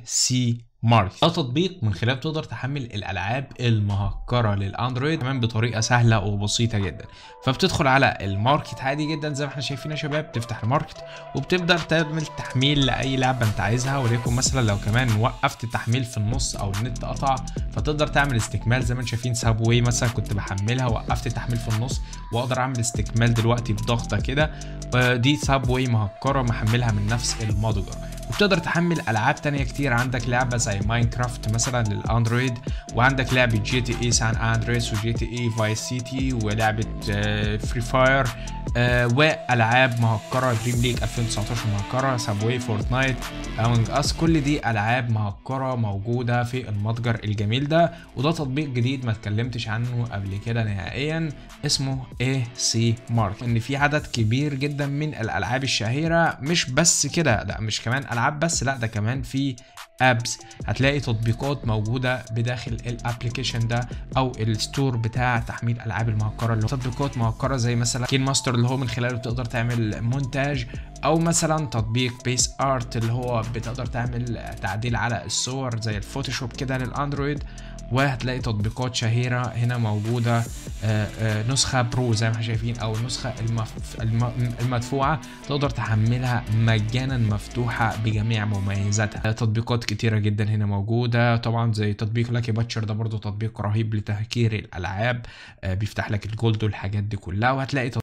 سي مارك ده تطبيق من خلاله تقدر تحمل الالعاب المهكره للاندرويد كمان بطريقه سهله وبسيطه جدا فبتدخل على الماركت عادي جدا زي ما احنا شايفين يا شباب تفتح الماركت وبتبدا تعمل تحميل لاي لعبه انت عايزها وليكن مثلا لو كمان وقفت التحميل في النص او النت قطع فتقدر تعمل استكمال زي ما انتم شايفين سابوي مثلا كنت بحملها وقفت التحميل في النص واقدر اعمل استكمال دلوقتي بضغطه كده دي سابوي مهكره محملها من نفس المتجر وبتقدر تحمل العاب تانية كتير عندك لعبه زي ماينكرافت مثلا للاندرويد وعندك لعبه جي تي اي سان اندريس وجي تي اي فايس سيتي ولعبه فري فاير والعاب مهكره دريم ليج 2019 مهكره سابوي فورتنايت امونج اس كل دي العاب مهكره موجوده في المتجر الجميل ده وده تطبيق جديد ما اتكلمتش عنه قبل كده نهائيا اسمه اي سي مارك ان في عدد كبير جدا من الالعاب الشهيره مش بس كده لا مش كمان العاب بس لا ده كمان في ابس هتلاقي تطبيقات موجوده بداخل الابلكيشن ده او الستور بتاع تحميل العاب المهكره اللي هو تطبيقات مهكره زي مثلا كين ماستر اللي هو من خلاله تقدر تعمل مونتاج او مثلا تطبيق بيس ارت اللي هو بتقدر تعمل تعديل على الصور زي الفوتوشوب كده للاندرويد وهتلاقي تطبيقات شهيره هنا موجوده آآ آآ نسخه برو زي ما احنا شايفين او النسخه المف... المدفوعه تقدر تحملها مجانا مفتوحه بجميع مميزاتها تطبيقات كتيره جدا هنا موجوده طبعا زي تطبيق لاكي باتشر ده برضو تطبيق رهيب لتهكير الالعاب بيفتح لك الجولد والحاجات دي كلها وهتلاقي